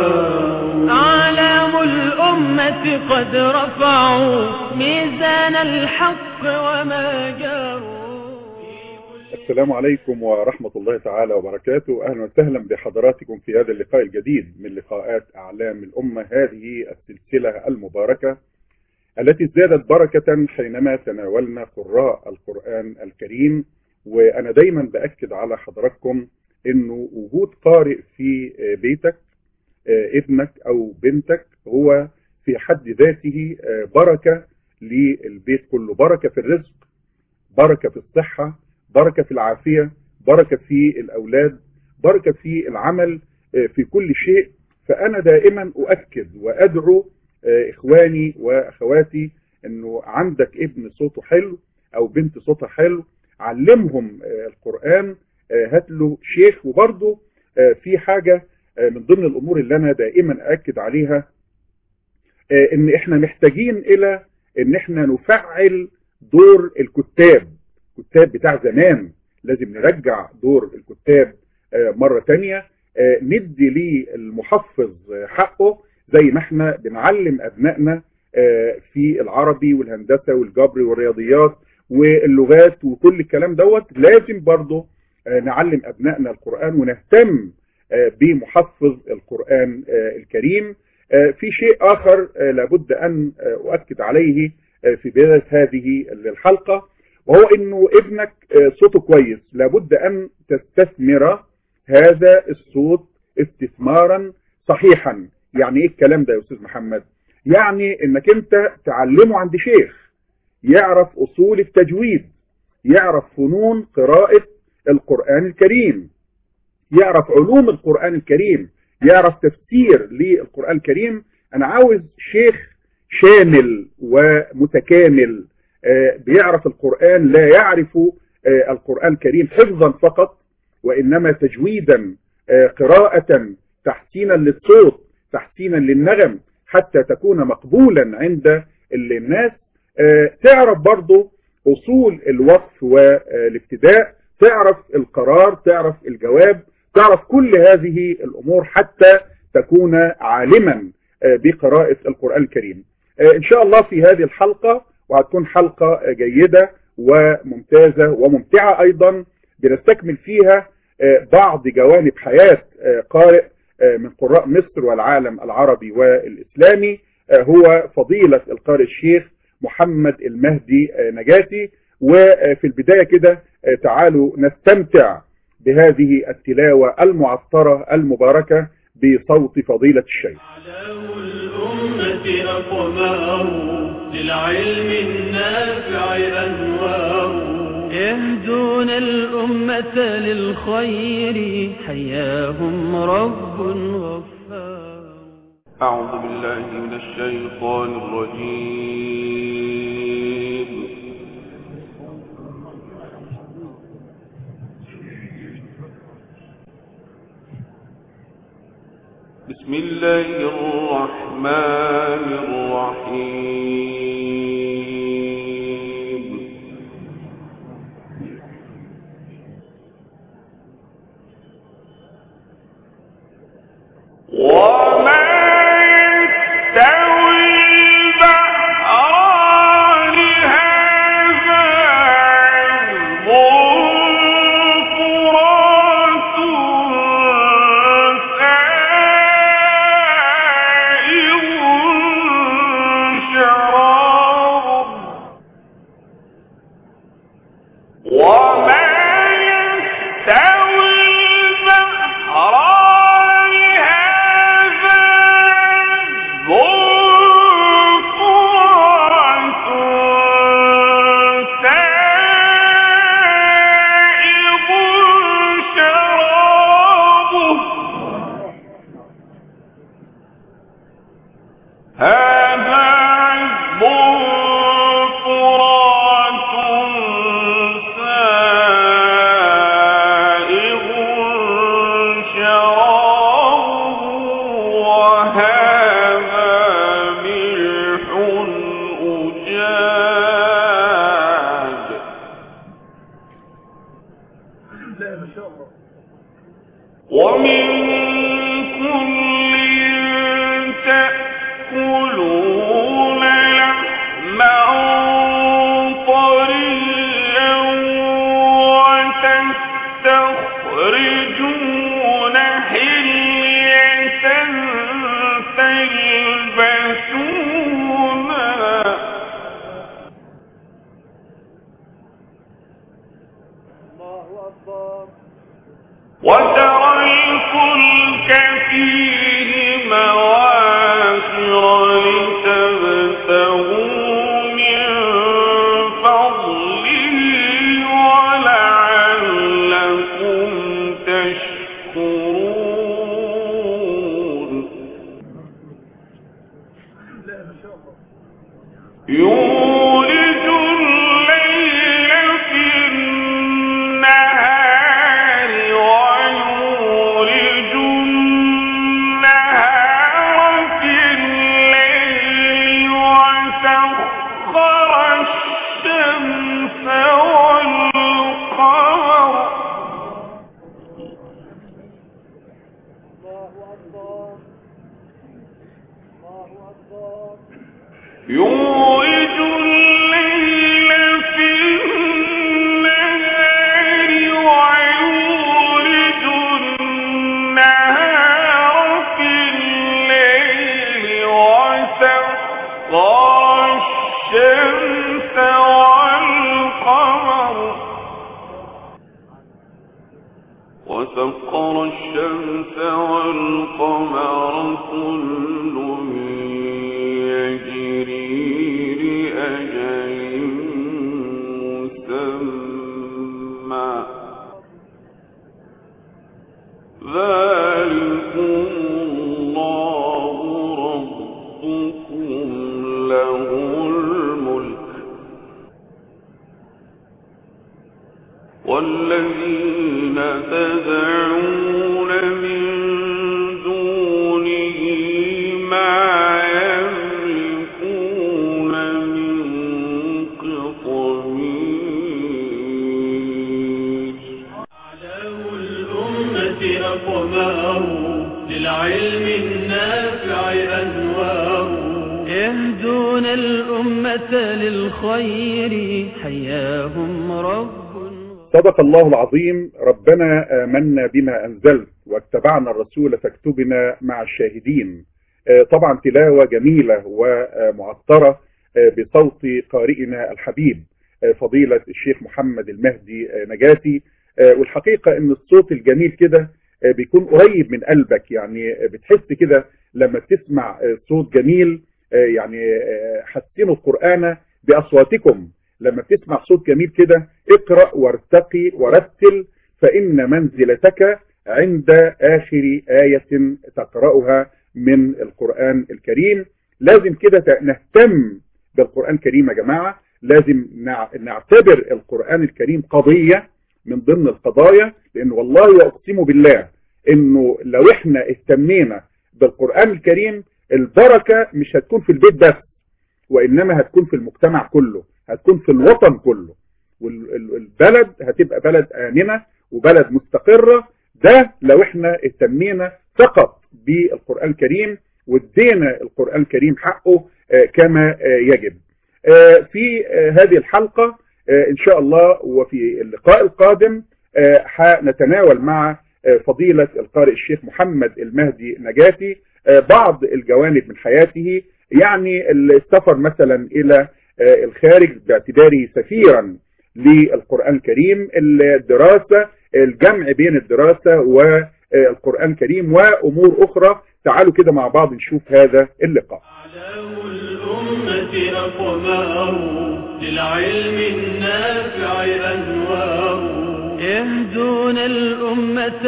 أعلام الأمة قد رفعوا ميزان الحق وما جاروا السلام عليكم ورحمة الله تعالى وبركاته أهلا وسهلا بحضراتكم في هذا اللقاء الجديد من لقاءات أعلام الأمة هذه السلسلة المباركة التي ازدادت بركة حينما تناولنا قراء القرآن الكريم وأنا دايما بأكد على حضراتكم أنه وجود قارئ في بيتك ابنك أو بنتك هو في حد ذاته بركة للبيت كله بركة في الرزق بركة في الصحة بركة في العافية بركة في الأولاد بركة في العمل في كل شيء فأنا دائما أؤكد وأدعو إخواني وأخواتي أنه عندك ابن صوته حلو أو بنت صوتها حلو علمهم القرآن هات له شيخ وبرضه في حاجة من ضمن الأمور اللي أنا دائما أأكد عليها أن إحنا محتاجين إلى أن إحنا نفعل دور الكتاب الكتاب بتاع زمان لازم نرجع دور الكتاب مرة تانية ندي للمحفظ حقه زي ما احنا بنعلم أبنائنا في العربي والهندسة والجبر والرياضيات واللغات وكل الكلام دوت لازم برضه نعلم أبنائنا القرآن ونهتم بمحفظ القرآن الكريم في شيء آخر لابد أن أؤكد عليه في بداية هذه الحلقة وهو انه ابنك صوته كويس لابد ان تستثمر هذا الصوت استثمارا صحيحا يعني ايه الكلام ده يا استاذ محمد يعني انك انت تعلمه عند شيخ يعرف اصول التجويد يعرف فنون قراءة القرآن الكريم يعرف علوم القرآن الكريم يعرف تفسير للقرآن الكريم انا عاوز شيخ شامل ومتكامل بيعرف القرآن لا يعرف القرآن الكريم حفظا فقط وإنما تجويدا قراءة تحسينا للصوت تحسينا للنغم حتى تكون مقبولا عند الناس تعرف برضو أصول الوقف والابتداء تعرف القرار تعرف الجواب تعرف كل هذه الأمور حتى تكون عالما بقراءة القرآن الكريم إن شاء الله في هذه الحلقة وهتكون حلقة جيدة وممتازة وممتعة أيضا بنستكمل فيها بعض جوانب حياة قارئ من قراء مصر والعالم العربي والإسلامي هو فضيلة القارئ الشيخ محمد المهدي نجاتي وفي البداية كده تعالوا نستمتع بهذه التلاوة المعطرة المباركة بصوت فضيلة الشيخ أعلام الأمة أقمار للعلم النافع أنوار يهدون الأمة للخير حياهم رب غفار أعوذ بالله من الشيطان الرجيم بسم الله الرحمن الرحيم وما يستوي البحران هذا عذب فرات سائغ شراب وما يستوي البحران هذا عذب فرات سائغ شرابه هذا عذب فرات سائغ شرابه وهذا ملح أجاج ومن كل يولج الليل في النهار ويولج النهار في الليل وسخر الشمس والقمر يولج الليل في النهار ويولج النهار في الليل وسخر الشمس والقمر وسخر الشمس والقمر كل يجري لأجل مسمى ذلكم الله ربكم له الملك والذين تدعون من دونه ما يملكون من قطمير أعلام الأمة أقمار للعلم النافع أنوار يهدون الأمة للخير حياهم رب صدق الله العظيم ربنا آمنا بما أنزلت واتبعنا الرسول فاكتبنا مع الشاهدين آه، طبعا تلاوة جميلة ومعطرة آه، بصوت قارئنا الحبيب آه، فضيلة الشيخ محمد المهدي آه، نجاتي آه، والحقيقة ان الصوت الجميل كده آه، بيكون قريب من قلبك يعني آه، بتحس كده لما تسمع آه، صوت جميل آه، يعني آه، حسنوا القرآن بأصواتكم لما بتسمع صوت جميل كده اقرأ وارتقي ورتل فإن منزلتك عند آخر آية تقرأها من القرآن الكريم لازم كده ت- نهتم بالقرآن الكريم يا جماعة لازم نع- نعتبر القرآن الكريم قضية من ضمن القضايا لأن والله أقسم بالله إنه لو إحنا اهتمينا بالقرآن الكريم البركة مش هتكون في البيت بس وإنما هتكون في المجتمع كله هتكون في الوطن كله والبلد هتبقى بلد آمنة وبلد مستقرة ده لو احنا اهتمينا فقط بالقرآن الكريم وادينا القرآن الكريم حقه آه، كما آه، يجب آه، في آه، هذه الحلقة آه، ان شاء الله وفي اللقاء القادم آه، هنتناول مع آه، فضيلة القارئ الشيخ محمد المهدي نجاتي آه، بعض الجوانب من حياته يعني السفر مثلا الى آه، الخارج باعتباره سفيرا للقرآن الكريم الدراسة الجمع بين الدراسة والقرآن الكريم وأمور أخرى تعالوا كده مع بعض نشوف هذا اللقاء أعلام الأمة أقمار للعلم النافع أنوار يهدون الأمة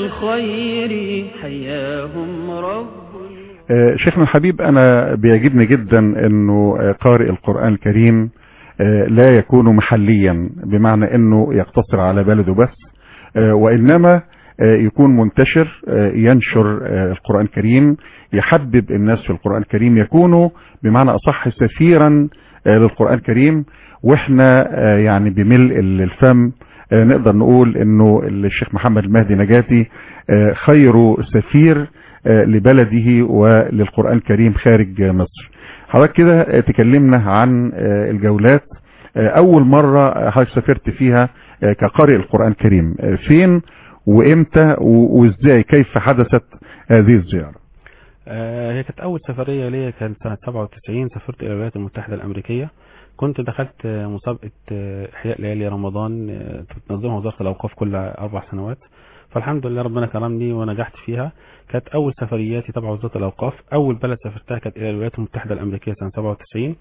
للخير حياهم رب آه، شيخنا الحبيب انا بيعجبني جدا انه آه، قارئ القرآن الكريم آه، لا يكون محليا بمعنى انه يقتصر على بلده بس آه، وانما آه، يكون منتشر آه، ينشر آه، القرآن الكريم يحبب الناس في القرآن الكريم يكونوا بمعنى اصح سفيرا آه، للقرآن الكريم واحنا آه، يعني بملء الفم آه، نقدر نقول انه الشيخ محمد المهدي نجاتي آه، خير سفير آه، لبلده وللقرآن الكريم خارج آه، مصر حضرتك كده آه، تكلمنا عن آه، الجولات آه، اول مرة آه، حضرتك سافرت فيها آه، كقارئ القرآن الكريم آه، فين وامتى و- وازاي كيف حدثت هذه الزيارة آه، هي كانت أول سفرية ليا كانت سنة 97 سافرت إلى الولايات المتحدة الأمريكية كنت دخلت آه، مسابقة آه، إحياء ليالي رمضان آه، بتنظمها وزارة الأوقاف كل أربع سنوات فالحمد لله ربنا كرمني ونجحت فيها كانت أول سفرياتي تبع وزارة الأوقاف أول بلد سافرتها كانت إلى الولايات المتحدة الأمريكية سنة 97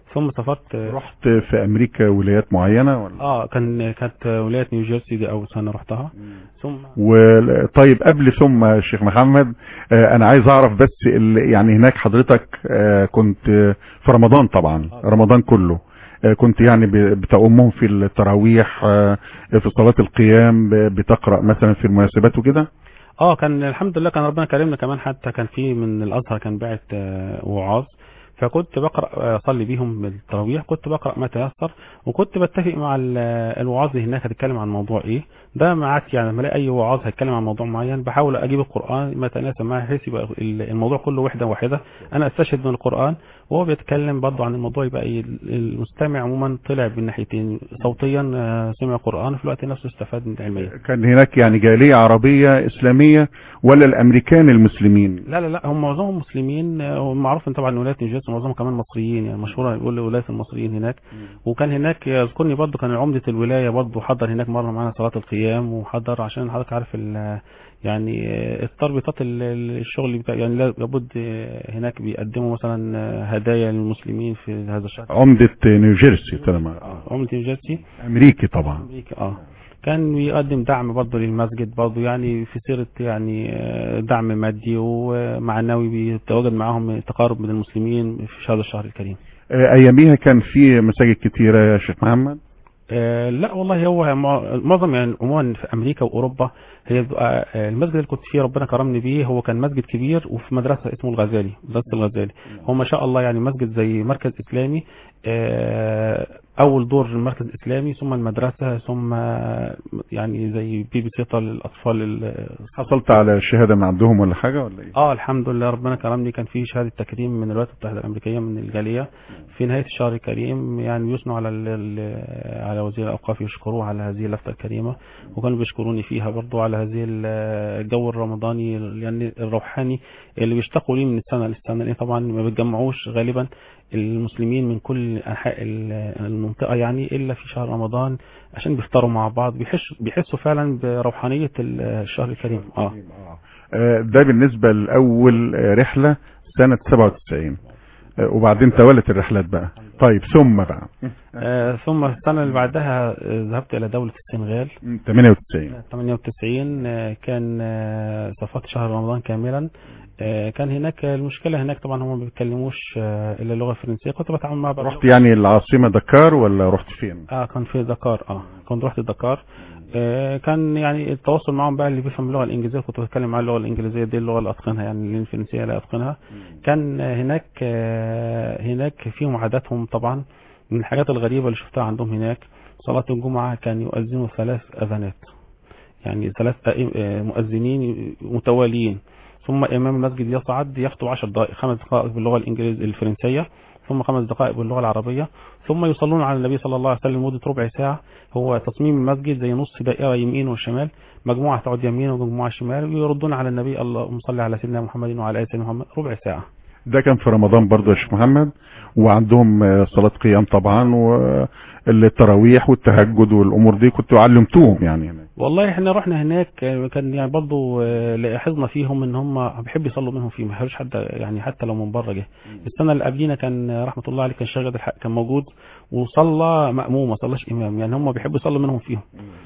ثم سافرت رحت في امريكا ولايات معينه ولا اه كان كانت ولايه نيوجيرسي دي اول سنه رحتها ثم وطيب قبل ثم يا شيخ محمد آه، انا عايز اعرف بس ال- يعني هناك حضرتك آه، كنت آه، في رمضان طبعا رمضان كله آه، كنت يعني ب- بتأمهم في التراويح آه، في صلاة القيام ب- بتقرأ مثلا في المناسبات وكده اه كان الحمد لله كان ربنا كرمنا كمان حتى كان في من الازهر كان باعت آه، وعاظ فكنت بقرا آه، اصلي بيهم بالتراويح كنت بقرا ما تيسر وكنت بتفق مع ال- الوعاظ اللي هناك هتتكلم عن موضوع ايه ده معاك يعني لما الاقي اي وعاظ هيتكلم عن موضوع معين بحاول اجيب القران ما تناسب معاه بحيث يبقى ال- الموضوع كله وحده واحده انا استشهد من القران وهو بيتكلم برضه عن الموضوع يبقى إيه المستمع عموما طلع بالناحيتين صوتيا آه، سمع قران في الوقت نفسه استفاد من علميا كان هناك يعني جالية عربية إسلامية ولا الأمريكان المسلمين لا لا لا هم معظمهم مسلمين آه، ومعروف ان طبعا ولايه نيوجيرسي معظمهم كمان مصريين يعني مشهوره يقول ولايه المصريين هناك وكان هناك يذكرني برضه كان عمده الولايه برضه حضر هناك مره معانا صلاه القيام وحضر عشان حضرتك عارف ال- يعني آه، التربيطات ال- ال- الشغل بتاع يعني لا- لابد آه، هناك بيقدموا مثلا آه، هدايا للمسلمين في هذا الشهر عمدة نيوجيرسي تمام عمده نيوجيرسي أمريكي طبعا امريكا اه كان بيقدم دعم برضه للمسجد برضه يعني في سيرة يعني آه، دعم مادي ومعنوي بيتواجد معاهم تقارب من المسلمين في هذا الشهر الكريم آه، أياميها كان في مساجد كتيرة يا شيخ محمد آه، لا والله هو مع- معظم يعني عموما في امريكا واوروبا هي بتبقى آه، المسجد اللي كنت فيه ربنا كرمني بيه هو كان مسجد كبير وفي مدرسه اسمه الغزالي مدرسه الغزالي هو ما شاء الله يعني مسجد زي مركز اسلامي آه، اول دور المركز الاسلامي ثم المدرسه ثم آه، يعني زي بيبي سيطه للاطفال ال- حصلت على شهادة من عندهم ولا حاجة ولا إيه؟ اه الحمد لله ربنا كرمني كان في شهاده تكريم من الولايات المتحده الامريكيه من الجاليه في نهايه الشهر الكريم يعني يثنوا على ال- ال- على وزير الاوقاف يشكروه على هذه اللفته الكريمه وكانوا بيشكروني فيها برضو على هذه ال- الجو الرمضاني يعني الروحاني اللي بيشتاقوا ليه من السنه للسنه لان طبعا ما بيتجمعوش غالبا المسلمين من كل انحاء ال- المنطقه يعني الا في شهر رمضان عشان بيفطروا مع بعض بيحسوا بيحسوا فعلا بروحانيه الشهر الكريم اه آه، ده بالنسبة لأول آه، رحلة سنة 97 آه، وبعدين توالت الرحلات بقى طيب ثم بقى آه، ثم السنة اللي بعدها آه، ذهبت إلى دولة السنغال 98 98 آه، كان آه، سافرت شهر رمضان كاملا آه، كان هناك المشكلة هناك طبعا هم ما بيتكلموش آه، إلا اللغة الفرنسية كنت بتعامل مع بعض رحت يعني العاصمة دكار ولا رحت فين؟ اه كان في دكار اه كنت رحت دكار آه كان يعني التواصل معهم بقى اللي بيفهم اللغه الانجليزيه كنت بتكلم معاه اللغه الانجليزيه دي اللغه اللي اتقنها يعني اللي الفرنسيه لا اتقنها كان آه، هناك آه هناك فيهم عاداتهم طبعا من الحاجات الغريبه اللي شفتها عندهم هناك صلاه الجمعه كان يؤذنوا ثلاث اذانات يعني ثلاث أئم- آه، مؤذنين متواليين ثم امام المسجد يصعد يخطب 10 دقائق خمس دقائق باللغه الانجليزيه الفرنسيه ثم خمس دقائق باللغه العربيه ثم يصلون على النبي صلى الله عليه وسلم لمده ربع ساعه هو تصميم المسجد زي نص دائره يمين وشمال مجموعه تقعد يمين ومجموعه شمال ويردون على النبي اللهم صل على سيدنا محمد وعلى ال سيدنا محمد ربع ساعه ده كان في رمضان برضه يا شيخ محمد وعندهم آه، صلاة قيام طبعا والتراويح والتهجد والأمور دي كنتوا علمتوهم يعني هناك. والله احنا رحنا هناك آه، كان يعني برضو آه، لاحظنا فيهم ان هم بيحبوا يصلوا منهم فيه ما يحبوش حد يعني حتى لو من بره جه السنه اللي قبلينا كان آه، رحمه الله عليه كان شاغل الحق كان موجود وصلى مأموم ما صلاش امام يعني هم بيحبوا يصلوا منهم فيهم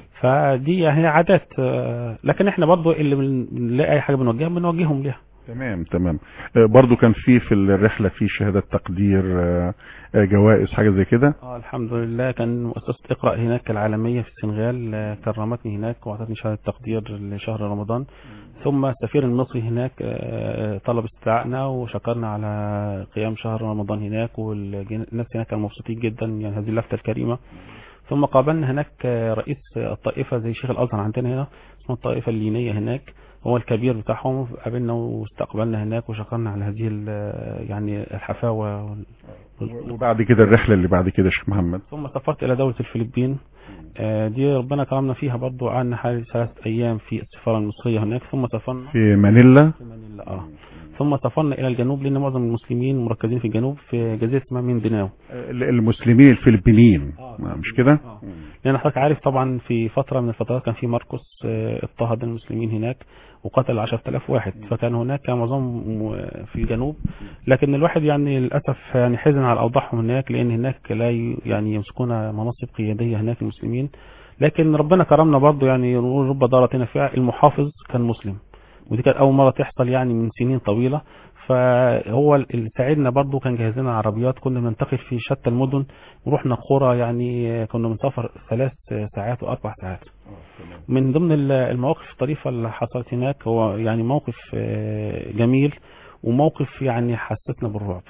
فدي هي عادات آه، لكن احنا برضو اللي بن- بنلاقي اي حاجه بنوجههم بنوجههم ليها تمام تمام آه، برضه كان في في الرحلة في شهادة تقدير آه، آه، جوائز حاجة زي كده اه الحمد لله كان مؤسسة اقرأ هناك العالمية في السنغال آه، كرمتني هناك واعطتني شهادة تقدير لشهر رمضان ثم السفير المصري هناك آه، طلب استدعائنا وشكرنا على قيام شهر رمضان هناك والناس هناك كانوا مبسوطين جدا يعني هذه اللفتة الكريمة ثم قابلنا هناك آه، رئيس الطائفة زي شيخ الأزهر عندنا هنا اسمه الطائفة اللينية هناك هو الكبير بتاعهم قابلنا واستقبلنا هناك وشكرنا على هذه ال- يعني الحفاوة وال- وال- وبعد كده الرحلة اللي بعد كده يا شيخ محمد ثم سافرت الى دولة الفلبين آه، دي ربنا كرمنا فيها برضو قعدنا حوالي ثلاث ايام في السفارة المصرية هناك ثم سافرنا في مانيلا في مانيلا اه ثم سافرنا الى الجنوب لان معظم المسلمين مركزين في الجنوب في جزيرة اسمها ميندناو آه، المسلمين الفلبينيين آه. آه، مش كده آه. لان حضرتك عارف طبعا في فتره من الفترات كان في مرقس آه، اضطهد المسلمين هناك وقتل 10000 واحد فكان هناك معظمهم في الجنوب لكن الواحد يعني للاسف يعني حزن على اوضاعهم هناك لان هناك لا ي- يعني يمسكون مناصب قياديه هناك المسلمين لكن ربنا كرمنا برضه يعني نقول رب ضارة فيها المحافظ كان مسلم ودي كانت اول مره تحصل يعني من سنين طويله فهو اللي ساعدنا برضه كان جهز لنا عربيات كنا بننتقل في شتى المدن ورحنا قرى يعني كنا بنسافر ثلاث ساعات واربع ساعات من ضمن ال- المواقف الطريفه اللي حصلت هناك هو يعني موقف آه، جميل وموقف يعني حسسنا بالرعب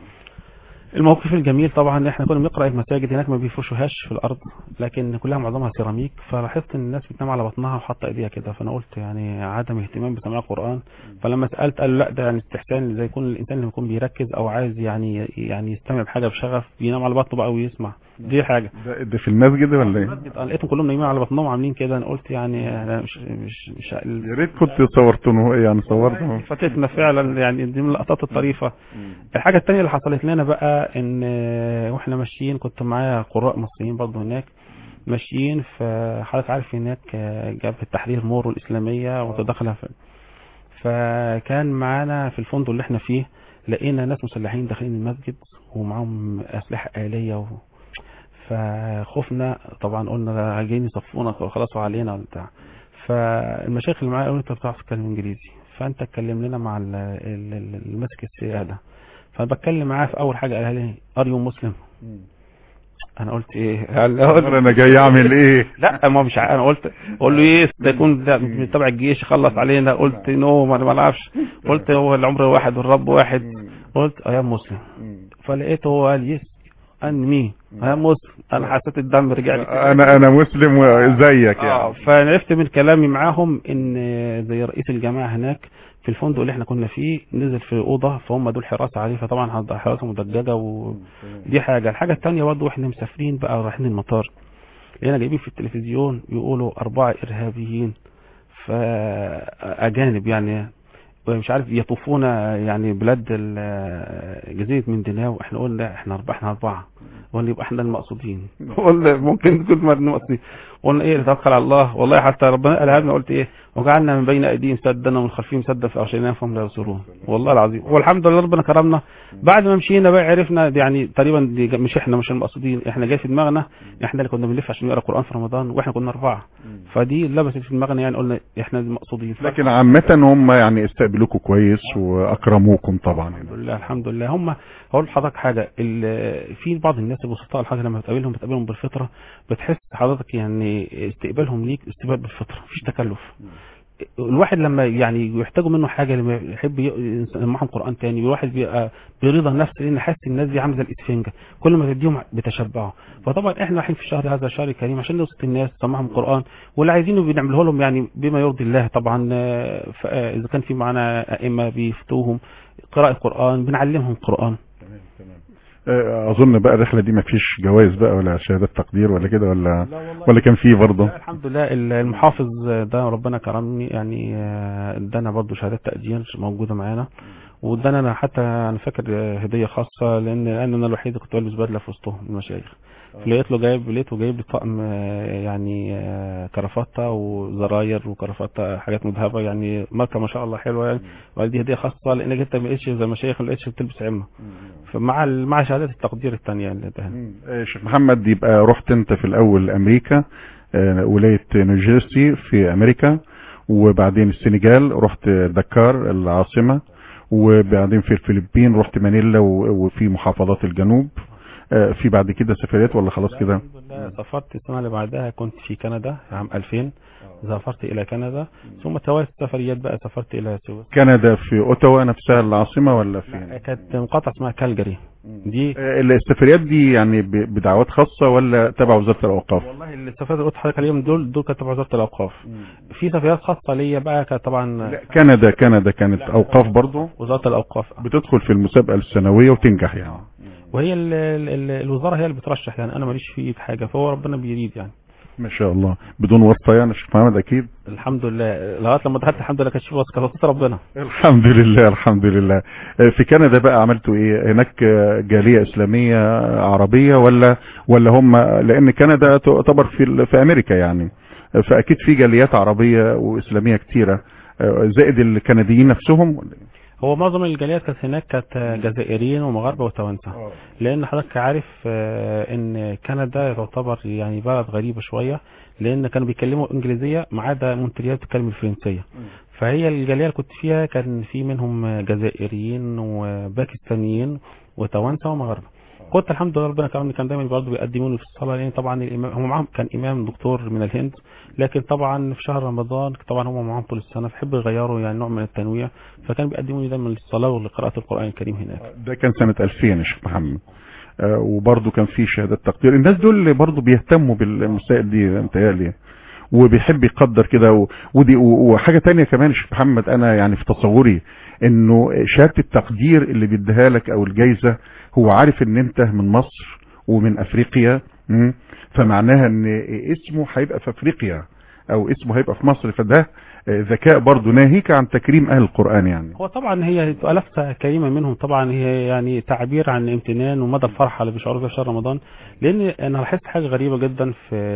الموقف الجميل طبعا احنا كنا بنقرا المساجد هناك ما بيفرشوهاش في الارض لكن كلها معظمها سيراميك فلاحظت ان الناس بتنام على بطنها وحاطه ايديها كده فانا قلت يعني عدم اهتمام بسماع القران فلما سالت قالوا لا ده يعني استحسان زي يكون الانسان اللي يكون بيركز او عايز يعني يعني يستمع بحاجه بشغف بينام على بطنه بقى ويسمع دي حاجه ده, ده في المسجد ولا ايه؟ المسجد انا لقيتهم كلهم نايمين على بطنهم عاملين كده انا قلت يعني أنا مش مش مش يا ريت كنت صورتونه يعني صورته فاتتنا فعلا يعني دي من اللقطات الطريفه الحاجه الثانيه اللي حصلت لنا بقى ان آه، واحنا ماشيين كنت معايا قراء مصريين برضه هناك ماشيين فحضرتك عارف هناك آه، جبهه التحرير مورو الاسلاميه وتدخلها في فكان معانا في الفندق اللي احنا فيه لقينا ناس مسلحين داخلين المسجد ومعاهم اسلحه اليه و... فخفنا طبعا قلنا جايين يصفونا خلاص علينا ولا بتاع فالمشايخ اللي معايا قالوا انت بتعرف تتكلم انجليزي فانت اتكلم لنا مع ال- ال- ال- الماسك السياده فبتكلم معاه في اول حاجه قالها لي ار يو مسلم انا قلت ايه قال انا جاي اعمل ايه؟ لا ما مش ع- انا قلت اقول له يس ده يكون ده من تبع الجيش خلص علينا قلت نو ما ما اعرفش قلت هو العمر واحد والرب واحد قلت ايا مسلم فلقيته هو قال يس ان مي ايا مسلم انا حسيت الدم رجع لي كده. انا انا مسلم وزيك اه يعني فعرفت من كلامي معاهم ان زي رئيس الجماعه هناك في الفندق اللي احنا كنا فيه نزل في اوضه فهم دول حراسه عليه فطبعا هد- حراسه مدججه ودي حاجه الحاجه الثانيه برضه واحنا مسافرين بقى رايحين المطار لقينا جايبين في التلفزيون يقولوا اربعه ارهابيين فاجانب يعني مش عارف يطوفون يعني بلاد ال- جزيره مندناو احنا قلنا احنا اربعه احنا اربعه قلنا يبقى احنا المقصودين قلنا ممكن نكون ما المقصودين قلنا ايه نتوكل على الله والله حتى ربنا قالها لنا قلت ايه وجعلنا من بين ايديهم سدا ومن خلفهم سدا فاغشيناهم فهم لا يبصرون والله العظيم والحمد لله ربنا كرمنا بعد ما مشينا بقى عرفنا دي يعني تقريبا دي جا- مش احنا مش المقصودين احنا جاي في دماغنا احنا اللي كنا بنلف عشان نقرا قران في رمضان واحنا كنا اربعه فدي لبست في دماغنا يعني قلنا احنا المقصودين لكن عامة هم يعني استقبلوكوا كويس واكرموكم طبعا الحمد لله الحمد لله هم هقول لحضرتك حاجه ال- في بعض الناس البسطاء الحاجه لما بتقابلهم بتقابلهم بالفطره بتحس حضرتك يعني استقبالهم ليك استقبال بالفطره مفيش تكلف الواحد لما يعني يحتاجوا منه حاجه لما يحب ي- يسمعهم قران تاني الواحد بيبقى برضا نفسه لان حاسس الناس دي عامله زي الاسفنجه كل ما تديهم بتشبعوا فطبعا احنا رايحين في الشهر هذا الشهر الكريم عشان نوصل الناس نسمعهم قران واللي عايزينه بنعمله لهم يعني بما يرضي الله طبعا آه، ف- آه، اذا كان في معانا ائمه بيفتوهم قراءه قران بنعلمهم قران آه، اظن بقى الرحلة دي ما فيش جوائز بقى ولا شهادات تقدير ولا كده ولا ولا كان فيه برضه لا الحمد لله ال- المحافظ ده ربنا كرمني يعني آه، ادانا برضه شهادات تقدير موجوده معانا وادانا انا حتى انا فاكر آه، هديه خاصه لان لان انا الوحيد اللي كنت بلبس بدله في وسطهم المشايخ لقيت له جايب لقيته جايب لي طقم آه، يعني آه، كرافته وزراير وكرافته حاجات مذهبه يعني ماركه ما شاء الله حلوه يعني وقال دي هديه خاصه لانك انت ما لقيتش زي المشايخ ما لقيتش بتلبس عمه فمع ال- مع شهادات التقدير الثانيه اللي اداها آه، شيخ محمد يبقى رحت انت في الاول امريكا آه، ولاية نيوجيرسي في امريكا وبعدين السنغال رحت دكار العاصمة وبعدين في الفلبين رحت مانيلا و- وفي محافظات الجنوب آه، في بعد كده سفريات ولا خلاص كده الحمد لله سافرت السنة اللي بعدها كنت في كندا عام 2000 سافرت إلى كندا ثم توالت السفريات بقى سافرت إلى سويسرا كندا في اوتاوا نفسها العاصمة ولا فين كانت مقاطعة اسمها كالجاري دي آه، السفريات دي يعني ب- بدعوات خاصة ولا تبع وزارة الاوقاف والله السفريات اللي قلت لحضرتك عليهم دول دول كانت تبع وزارة الأوقاف في سفريات خاصة ليا بقى كانت طبعا لا، كندا كندا كانت اوقاف برضو وزارة الأوقاف بتدخل في المسابقة السنوية وتنجح يعني وهي ال ال ال الوزارة هي اللي بترشح يعني أنا ماليش في حاجة فهو ربنا بيريد يعني ما شاء الله بدون واسطه يعني يا شيخ محمد اكيد الحمد لله لغايه لما دخلت الحمد لله كانت في واسطه كانت واسطة ربنا الحمد لله الحمد لله في كندا بقى عملتوا ايه هناك جاليه اسلاميه عربيه ولا ولا هم لان كندا تعتبر في ال- في امريكا يعني فاكيد في جاليات عربيه واسلاميه كتيره زائد الكنديين نفسهم ولا إيه؟ هو معظم الجاليات كانت هناك كانت جزائريين ومغاربه وتوانسه لان حضرتك عارف آه، ان كندا تعتبر يعني بلد غريبه شويه لان كانوا بيتكلموا انجليزيه ما عدا مونتريال بتتكلم الفرنسيه فهي الجاليه اللي كنت فيها كان في منهم جزائريين وباكستانيين وتوانسه ومغاربه كنت الحمد لله ربنا كرمني كان دايما برضه بيقدموني في الصلاه لان طبعا الامام هم معاهم كان امام دكتور من الهند لكن طبعا في شهر رمضان طبعا هم معاهم طول السنه فحبوا يغيروا يعني نوع من التنويع فكان بيقدموني دايما للصلاه ولقراءه القران الكريم هناك ده كان سنه 2000 يا شيخ محمد آه، وبرضه كان في شهادات تقدير الناس دول اللي برضه بيهتموا بالمسائل دي متهيألي وبيحب يقدر كده و- ودي و- وحاجه تانية كمان يا شيخ محمد انا يعني في تصوري انه شهاده التقدير اللي بيديها لك او الجايزه هو عارف ان انت من مصر ومن افريقيا مم، فمعناها ان اسمه هيبقى في افريقيا او اسمه هيبقى في مصر فده آه، ذكاء برضه ناهيك عن تكريم اهل القران يعني هو طبعا هي تبقى لفتة كريمة منهم طبعا هي يعني تعبير عن امتنان ومدى الفرحة اللي بيشعروا بيها في شهر رمضان لان انا لاحظت حاجة غريبة جدا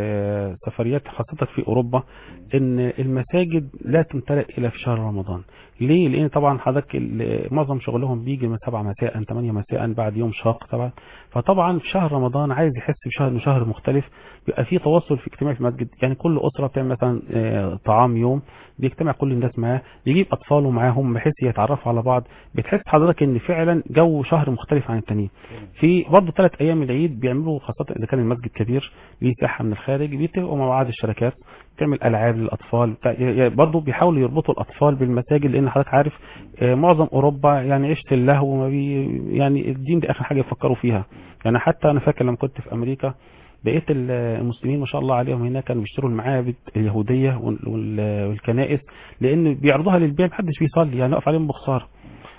في سفريات خاصة في اوروبا ان المساجد لا تمتلئ الا في شهر رمضان ليه لان طبعا حضرتك ال- معظم شغلهم بيجي من 7 مساء 8 مساء بعد يوم شاق طبعا فطبعا في شهر رمضان عايز يحس بشهر انه شهر مختلف بيبقى في تواصل في اجتماع في المسجد يعني كل اسره بتعمل مثلا آه، طعام يوم بيجتمع كل الناس معاه يجيب اطفاله معاهم بحيث يتعرفوا على بعض بتحس حضرتك ان فعلا جو شهر مختلف عن التانيين في برضه ثلاث ايام العيد بيعملوا خاصه اذا كان المسجد كبير ليه ساحه من الخارج بيتفقوا مع بعض الشركات تعمل العاب للاطفال بتاع- يعني برضه بيحاولوا يربطوا الاطفال بالمساجد لان حضرتك عارف آه، معظم اوروبا يعني عيشه اللهو ما بي يعني الدين دي اخر حاجه يفكروا فيها يعني حتى انا فاكر لما كنت في امريكا بقيت ال- المسلمين ما شاء الله عليهم هناك كانوا بيشتروا المعابد اليهوديه وال- وال- والكنائس لان بيعرضوها للبيع محدش بيصلي يعني يقف عليهم بخساره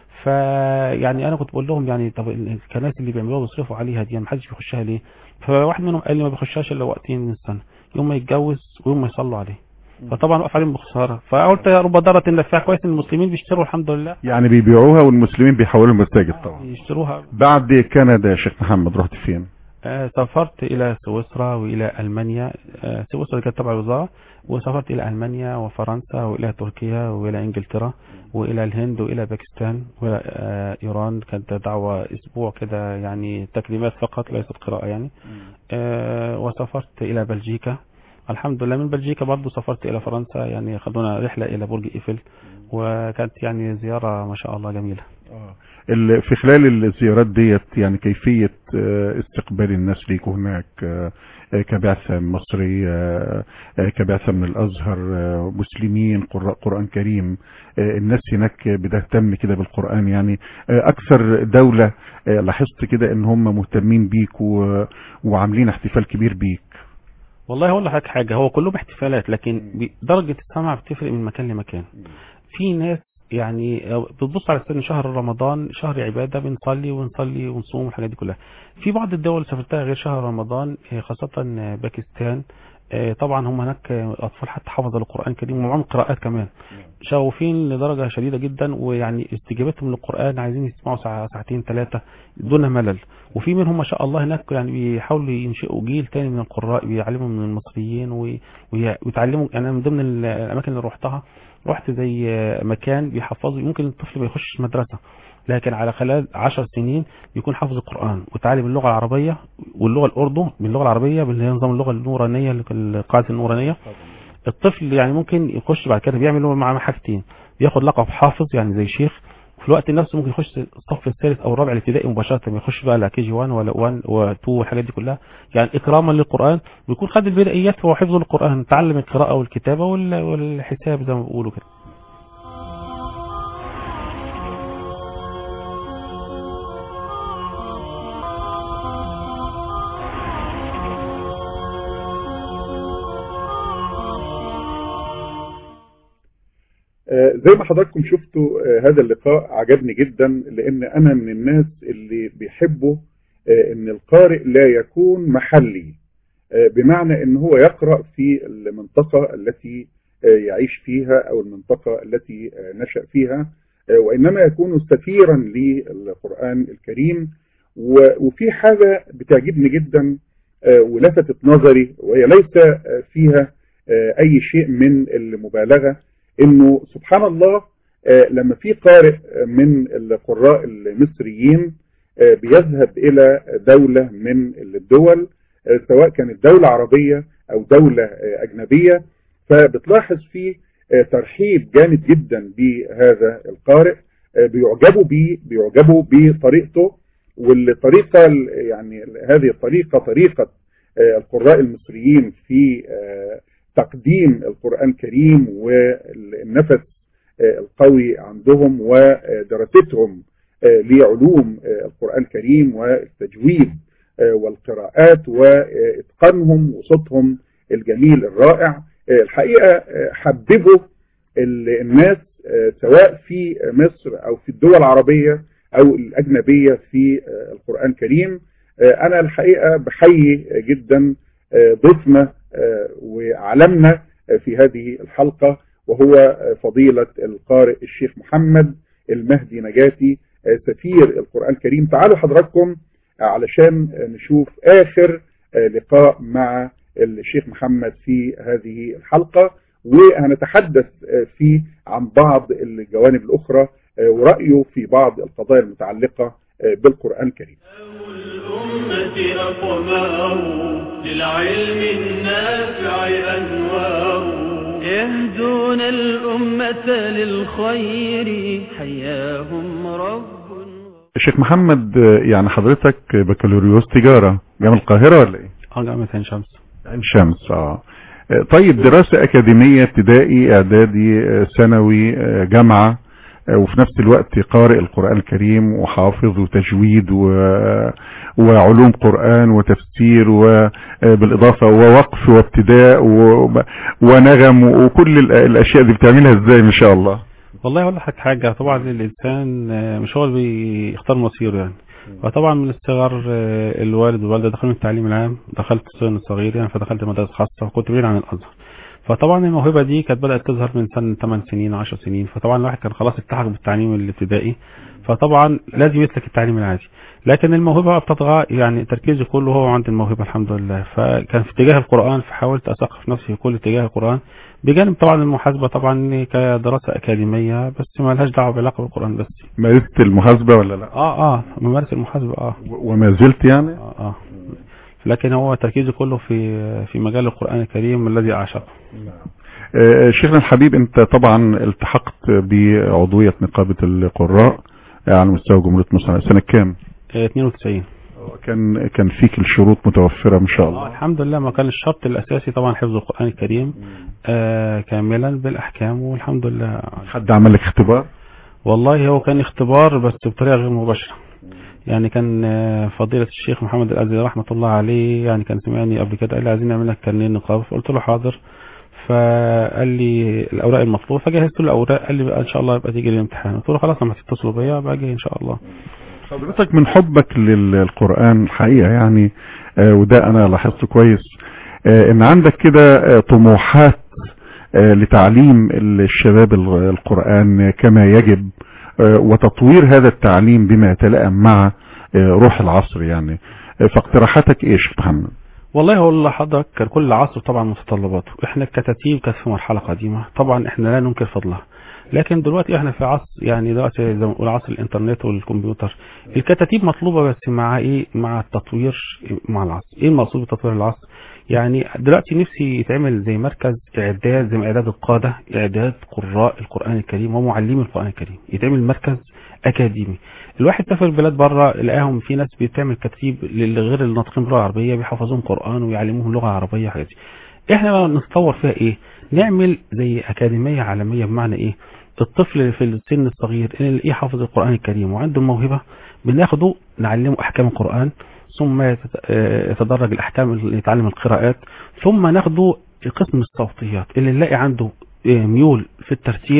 فيعني انا كنت بقول لهم يعني طب الكنائس اللي بيعملوها بيصرفوا عليها دي ما حدش بيخشها ليه فواحد منهم قال لي ما بيخشهاش الا وقتين من السنه يوم ما يتجوز ويوم ما يصلوا عليه فطبعا وقف عليهم بخساره فقلت يا رب ضاره نفعها كويس ان المسلمين بيشتروا الحمد لله يعني بيبيعوها والمسلمين بيحولوا المساجد طبعا يشتروها بعد كندا يا شيخ محمد رحت فين آه، سافرت إلى سويسرا وإلى ألمانيا آه، سويسرا كانت تبع الوزارة وسافرت إلى ألمانيا وفرنسا وإلى تركيا وإلى إنجلترا وإلى الهند وإلى باكستان وإلى آه، إيران كانت دعوة أسبوع كده يعني تكليمات فقط ليست قراءة يعني آه، وسافرت إلى بلجيكا الحمد لله من بلجيكا برضو سافرت إلى فرنسا يعني خدونا رحلة إلى برج إيفل وكانت يعني زيارة ما شاء الله جميلة ال- في خلال الزيارات ديت يعني كيفية آه، استقبال الناس ليكوا هناك آه، آه، كبعثة مصرية آه، آه، كبعثة من الأزهر آه، مسلمين قراء قرآن كريم آه، الناس هناك بتهتم كده بالقرآن يعني آه، أكثر دولة آه، لاحظت كده إن هم مهتمين بيك و- وعاملين احتفال كبير بيك والله هقول لحضرتك حاجه هو كلهم احتفالات لكن ب- درجه السمع بتفرق من مكان لمكان في ناس يعني بتبص على سن شهر رمضان شهر عباده بنصلي ونصلي ونصوم والحاجات دي كلها في بعض الدول اللي سافرتها غير شهر رمضان آه، خاصه آه، باكستان آه، طبعا هم هناك آه، اطفال حتى حفظوا القران الكريم ومعاهم قراءات كمان شغوفين لدرجه شديده جدا ويعني استجابتهم للقران عايزين يسمعوا ساعه ساعتين ثلاثه دون ملل وفي منهم ما شاء الله هناك يعني بيحاولوا ينشئوا جيل تاني من القراء بيعلموا من المصريين وي- وي- ويتعلموا يعني أنا من ضمن ال- الاماكن اللي روحتها رحت زي مكان بيحفظوا ممكن الطفل ما يخش مدرسه لكن على خلال عشر سنين يكون حافظ القرآن وتعلم اللغة العربية واللغة الأردو باللغة العربية اللي هي نظام اللغة النورانية القاعدة النورانية الطفل يعني ممكن يخش بعد كده بيعمل معاه حاجتين بياخد لقب حافظ يعني زي شيخ في الوقت نفسه ممكن يخش الصف الثالث او الرابع الابتدائي مباشره ما يخش بقى لا كي جي 1 ولا 1 و2 والحاجات دي كلها يعني اكراما للقران ويكون خد البدائيات وهو حفظ القران تعلم القراءه والكتابه وال- والحساب زي ما بيقولوا كده آه، زي ما حضراتكم شفتوا آه، هذا اللقاء عجبني جدا لان انا من الناس اللي بيحبوا آه، ان القارئ لا يكون محلي آه، بمعنى ان هو يقرأ في المنطقة التي آه، يعيش فيها او المنطقة التي آه، نشأ فيها آه، وانما يكون سفيرا للقرآن الكريم و- وفي حاجة بتعجبني جدا آه، ولفتت نظري وهي ليس آه، فيها آه، اي شيء من المبالغة انه سبحان الله آه، لما في قارئ من القراء المصريين آه، بيذهب الى دولة من الدول آه، سواء كانت دولة عربية او دولة آه، اجنبية فبتلاحظ فيه آه، ترحيب جامد جدا بهذا القارئ آه، بيعجبوا بيه بيعجبوا بطريقته والطريقة ال- يعني هذه الطريقة طريقة آه، القراء المصريين في آه، تقديم القرآن الكريم والنفس آه، القوي عندهم ودراستهم آه، لعلوم آه، القرآن الكريم والتجويد آه، والقراءات وإتقانهم وصوتهم الجميل الرائع آه، الحقيقة آه، حببوا ال- الناس آه، سواء في مصر أو في الدول العربية أو الأجنبية في آه، القرآن الكريم آه، أنا الحقيقة بحيي جدا آه، ضيفنا آه، وعلمنا آه، في هذه الحلقة وهو آه، فضيلة القارئ الشيخ محمد المهدي نجاتي آه، سفير القرآن الكريم تعالوا حضراتكم آه، علشان آه، نشوف آخر آه، لقاء مع الشيخ محمد في هذه الحلقة وهنتحدث آه، فيه عن بعض الجوانب الأخرى آه، ورأيه في بعض القضايا المتعلقة آه، بالقرآن الكريم الأمة أقمار للعلم النافع أنوار يهدون الأمة للخير حياهم رب الشيخ محمد آه، يعني حضرتك بكالوريوس تجارة جامعة القاهرة ولا ايه؟ اه جامعة عين شمس عين شمس اه آه، طيب دراسة أكاديمية ابتدائي إعدادي آه، ثانوي آه، جامعة آه، وفي نفس الوقت قارئ القرآن الكريم وحافظ وتجويد و... وعلوم قرآن وتفسير وبالإضافة ووقف وابتداء و... ونغم وكل الأ- الأشياء دي بتعملها ازاي ما شاء الله والله اقول لك حاجه طبعا الانسان آه، مش هو اللي بيختار مصيره يعني فطبعا من الصغر آه، الوالد والوالده دخلوا التعليم العام دخلت سن صغير يعني فدخلت مدارس خاصه وكنت بعيد عن الازهر فطبعا الموهبه دي كانت بدات تظهر من سن 8 سنين 10 سنين فطبعا الواحد كان خلاص التحق بالتعليم الابتدائي فطبعا لازم يسلك التعليم العادي لكن الموهبه بقى بتطغى يعني تركيزي كله هو عند الموهبه الحمد لله فكان في اتجاه القران فحاولت اثقف نفسي في كل اتجاه القران بجانب طبعا المحاسبه طبعا كدراسه اكاديميه بس ما لهاش دعوه بعلاقه بالقران بس مارست المحاسبة ولا لا اه اه ممارسه المحاسبه اه و- وما زلت يعني اه اه لكن هو تركيزي كله في في مجال القران الكريم الذي اعشقه آه، شيخنا الحبيب انت طبعا التحقت بعضوية نقابة القراء على مستوى جمهورية مصر سنة كام آه، 92 كان كان فيك الشروط متوفرة ما شاء آه الله الحمد لله ما كان الشرط الاساسي طبعا حفظ القران الكريم آه كاملا بالاحكام والحمد لله حد عمل لك اختبار والله هو كان اختبار بس بطريقه غير مباشره يعني كان آه، فضيلة الشيخ محمد الأزهري رحمة الله عليه يعني كان سمعني قبل كده قال لي عايزين نعمل لك كارنيه نقاب فقلت له حاضر فقال لي الأوراق المطلوبة فجهزت له الأوراق قال لي بقى إن شاء الله يبقى تيجي الامتحان قلت له خلاص لما تتصلوا بيا بقى أجي إن شاء الله حضرتك من حبك للقرآن الحقيقة يعني آه، وده أنا لاحظته كويس آه، إن عندك كده آه، طموحات آه، لتعليم الشباب ال- القرآن كما يجب آه، وتطوير هذا التعليم بما يتلائم مع آه، روح العصر يعني آه، فاقتراحاتك ايه يا شيخ محمد؟ والله هو اللي حضرتك كان كل عصر طبعا متطلباته احنا الكتاتيب كانت في مرحله قديمه طبعا احنا لا ننكر فضلها لكن دلوقتي احنا في عصر يعني دلوقتي زي ما بنقول عصر الانترنت والكمبيوتر الكتاتيب مطلوبه بس مع ايه مع التطوير مع العصر ايه المقصود بتطوير العصر يعني دلوقتي نفسي يتعمل زي مركز اعداد زي ما اعداد القاده اعداد قراء القران الكريم ومعلمي القران الكريم يتعمل مركز اكاديمي الواحد سافر بلاد بره لقاهم في ناس بتعمل كتيب لغير الناطقين باللغه العربيه بيحفظوهم قران ويعلموهم لغه عربيه حاجات دي احنا بقى نتطور فيها ايه نعمل زي اكاديميه عالميه بمعنى ايه الطفل في السن الصغير اللي نلاقيه حافظ القران الكريم وعنده الموهبه بناخده نعلمه احكام القران ثم يتت- آه، يتدرج الاحكام اللي يتعلم القراءات ثم ناخده قسم الصوتيات اللي نلاقي عنده آه، ميول في الترتيل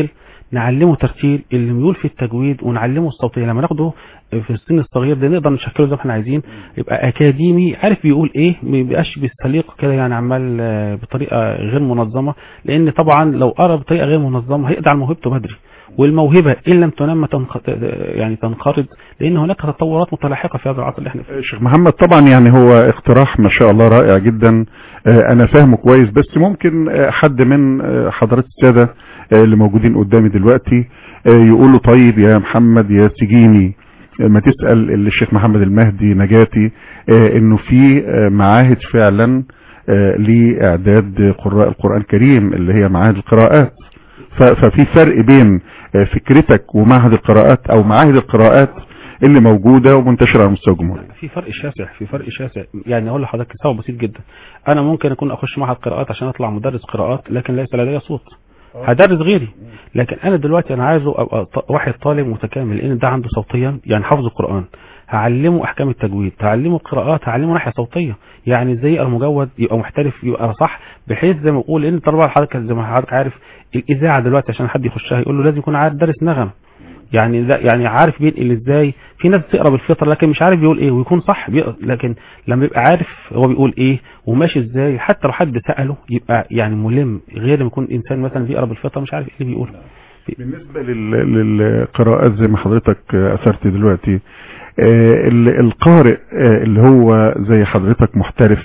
نعلمه ترتيل اللي ميول في التجويد ونعلمه الصوتيه لما ناخده في السن الصغير ده نقدر نشكله زي ما احنا عايزين يبقى اكاديمي عارف بيقول ايه ما يبقاش بالسليقه كده يعني عمال آه، بطريقه غير منظمه لان طبعا لو قرا بطريقه غير منظمه هيقضي على موهبته بدري والموهبه ان لم تنمى تنخ... يعني تنقرض لان هناك تطورات متلاحقه في هذا العصر اللي احنا فيه شيخ محمد طبعا يعني هو اقتراح ما شاء الله رائع جدا آه، انا فاهمه كويس بس ممكن آه، حد من آه، حضرات السادة آه، اللي موجودين قدامي دلوقتي آه، يقولوا طيب يا محمد يا سجيني آه، ما تسأل الشيخ محمد المهدي نجاتي آه، انه في آه، معاهد فعلا آه، لاعداد قراء القرآن الكريم اللي هي معاهد القراءات ف- ففي فرق بين آه، فكرتك ومعهد القراءات او معاهد القراءات اللي موجودة ومنتشرة على مستوى الجمهورية في فرق شاسع في فرق شاسع يعني اقول لحضرتك سبب بسيط جدا انا ممكن اكون اخش معهد قراءات عشان اطلع مدرس قراءات لكن ليس لدي صوت هدرس غيري لكن انا دلوقتي انا عايزه ابقى ط- واحد طالب متكامل لان ده عنده صوتيا يعني حافظ القران هعلمه احكام التجويد هعلمه القراءات هعلمه ناحيه صوتيه يعني ازاي يقرا مجود يبقى محترف يبقى صح بحيث زي ما بقول لان طبعا حضرتك زي ما حضرتك عارف الاذاعه دلوقتي عشان حد يخشها يقول له لازم يكون عارف دارس نغم يعني ده يعني عارف بينقل ازاي في ناس بتقرا بالفطره لكن مش عارف بيقول ايه ويكون صح بيقرا لكن لما يبقى عارف هو بيقول ايه وماشي ازاي حتى لو حد ساله يبقى يعني ملم غير لما يكون انسان مثلا بيقرا بالفطره مش عارف ايه اللي بيقول بالنسبة لل- للقراءات زي ما حضرتك آه، أثرت دلوقتي آه، ال- القارئ آه، اللي هو زي حضرتك محترف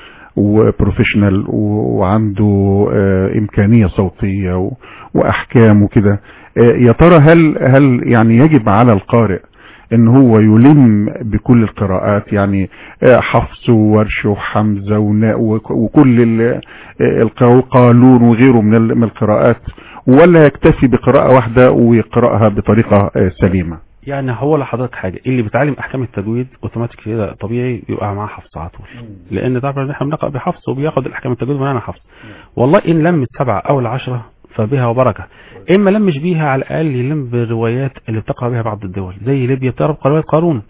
وبروفيشنال و- وعنده آه، إمكانية صوتية و- وأحكام وكده آه، يا ترى هل هل يعني يجب على القارئ ان هو يلم بكل القراءات يعني آه، حفص وورش وحمزة ونا- وك- وكل ال- آه، الق- وقالون وغيره من ال- من القراءات ولا يكتفي بقراءة واحدة ويقرأها بطريقة آه، سليمة يعني هو لحضرتك حاجه اللي بيتعلم احكام التجويد اوتوماتيك كده طبيعي بيبقى معاه حفظ على طول لان طبعا احنا بنقرا بحفظ وبياخد الاحكام التجويد من انا حفظ والله ان لم السبعه او العشره فبها وبركه اما لمش بيها على الاقل يلم بالروايات اللي بتقرا بها بعض الدول زي ليبيا بتقرا بروايه قارون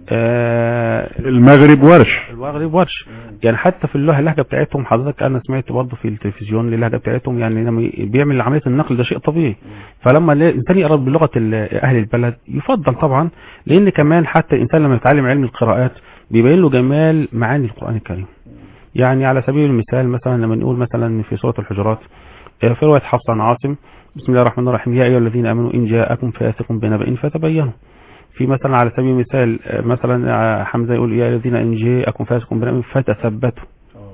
آه المغرب ورش المغرب ورش يعني حتى في اللهجه اللهجه بتاعتهم حضرتك انا سمعت برضه في التلفزيون اللهجه بتاعتهم يعني لما بيعمل عمليه النقل ده شيء طبيعي فلما الانسان يقرا بلغه ال- اهل البلد يفضل طبعا لان كمان حتى الانسان لما يتعلم علم القراءات بيبين له جمال معاني القران الكريم يعني على سبيل المثال مثلا لما نقول مثلا في سوره الحجرات آه، في روايه حفص عن عاصم بسم الله الرحمن الرحيم يا ايها الذين امنوا ان جاءكم فاسق بنبأ فتبينوا في مثلا على سبيل المثال آه، مثلا آه، حمزه يقول يا الذين ان جاءكم فاسق بنبأ فتثبتوا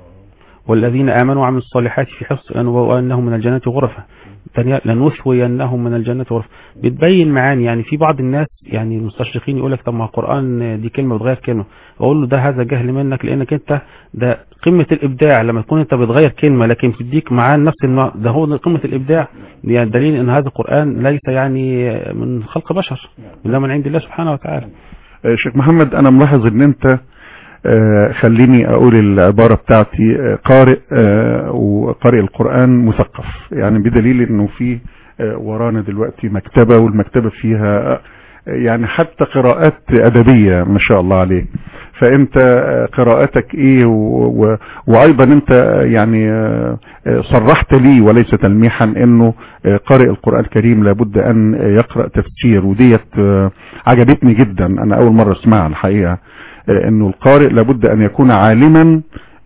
والذين امنوا وعملوا الصالحات في حفظ وانهم من الجنه غرفا ثانية لنثوينهم من الجنة غرفا بتبين معاني يعني في بعض الناس يعني المستشرقين يقول لك طب ما القرآن دي كلمة بتغير كلمة اقول له ده هذا جهل منك لانك انت ده قمة الابداع لما تكون انت بتغير كلمة لكن تديك معاه نفس النوع ده هو قمة الابداع يعني دليل ان هذا القرآن ليس يعني من خلق بشر ده من عند الله سبحانه وتعالى آه، شيخ محمد انا ملاحظ ان انت آه، خليني اقول العبارة بتاعتي آه، قارئ آه، وقارئ القرآن مثقف يعني بدليل انه في آه، ورانا دلوقتي مكتبة والمكتبة فيها آه، يعني حتى قراءات ادبية ما شاء الله عليك فانت آه، قراءتك ايه و- و- وايضا انت آه، يعني آه، آه، صرحت لي وليس تلميحا انه آه، قارئ القرآن الكريم لابد ان آه، يقرأ تفسير وديت آه، عجبتني جدا انا اول مرة اسمعها الحقيقة آه، انه القارئ لابد ان يكون عالما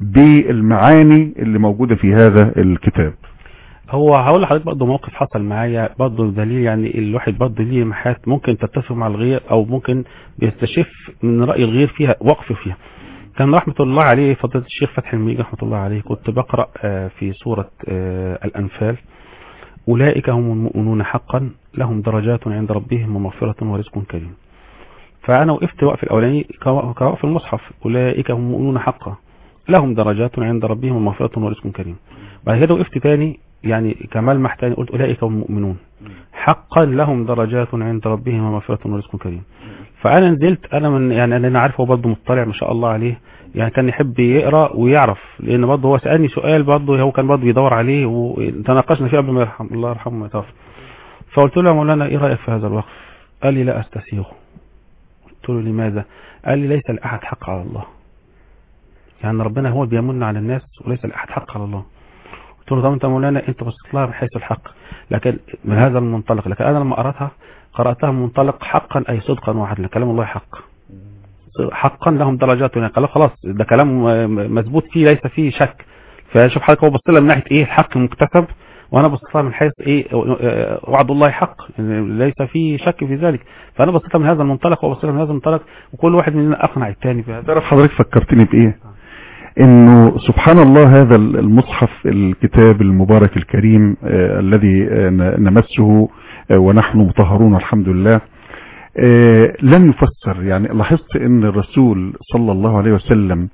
بالمعاني اللي موجودة في هذا الكتاب هو هقول لحضرتك برضه موقف حصل معايا برضه دليل يعني الواحد برضه ليه لمحات ممكن تتفق مع الغير او ممكن بيستشف من راي الغير فيها وقف فيها كان رحمة الله عليه فضيلة الشيخ فتحي الميجي رحمة الله عليه كنت بقرأ آه، في سورة آه، الأنفال أولئك هم المؤمنون حقا لهم درجات عند ربهم ومغفرة ورزق كريم فأنا وقفت وقف الأولاني كوا- كوقف المصحف أولئك هم المؤمنون حقا لهم درجات عند ربهم ومغفرة ورزق كريم بعد كده وقفت تاني يعني كملمح تاني قلت أولئك هم المؤمنون حقا لهم درجات عند ربهم ومغفرة ورزق كريم فأنا نزلت أنا من يعني أنا عارف هو برضه مطلع ما شاء الله عليه يعني كان يحب يقرا ويعرف لان برضه هو سالني سؤال برضه هو كان برضه بيدور عليه وتناقشنا فيه قبل ما يرحم الله يرحمه ويتوفى فقلت له يا مولانا ايه رايك في هذا الوقف؟ قال لي لا استسيغه قلت له لماذا؟ قال لي ليس لاحد حق على الله يعني ربنا هو بيمن على الناس وليس لاحد حق على الله قلت له طب انت مولانا انت بصيت لها من حيث الحق لكن من هذا المنطلق لكن انا لما قراتها قراتها من منطلق حقا اي صدقا وعدلا كلام الله حق حقا لهم درجات هناك قال خلاص ده كلام مثبوت فيه ليس فيه شك فشوف حضرتك هو بص لها من ناحيه ايه الحق مكتسب وانا بصيت لها من حيث ايه وعد الله حق ليس فيه شك في ذلك فانا بصيت لها من هذا المنطلق وبصيت لها من هذا المنطلق وكل واحد مننا اقنع الثاني بهذا تعرف حضرتك فكرتني بايه انه سبحان الله هذا المصحف الكتاب المبارك الكريم آه الذي آه نمسه آه ونحن مطهرون الحمد لله آه لم يفسر يعني لاحظت ان الرسول صلى الله عليه وسلم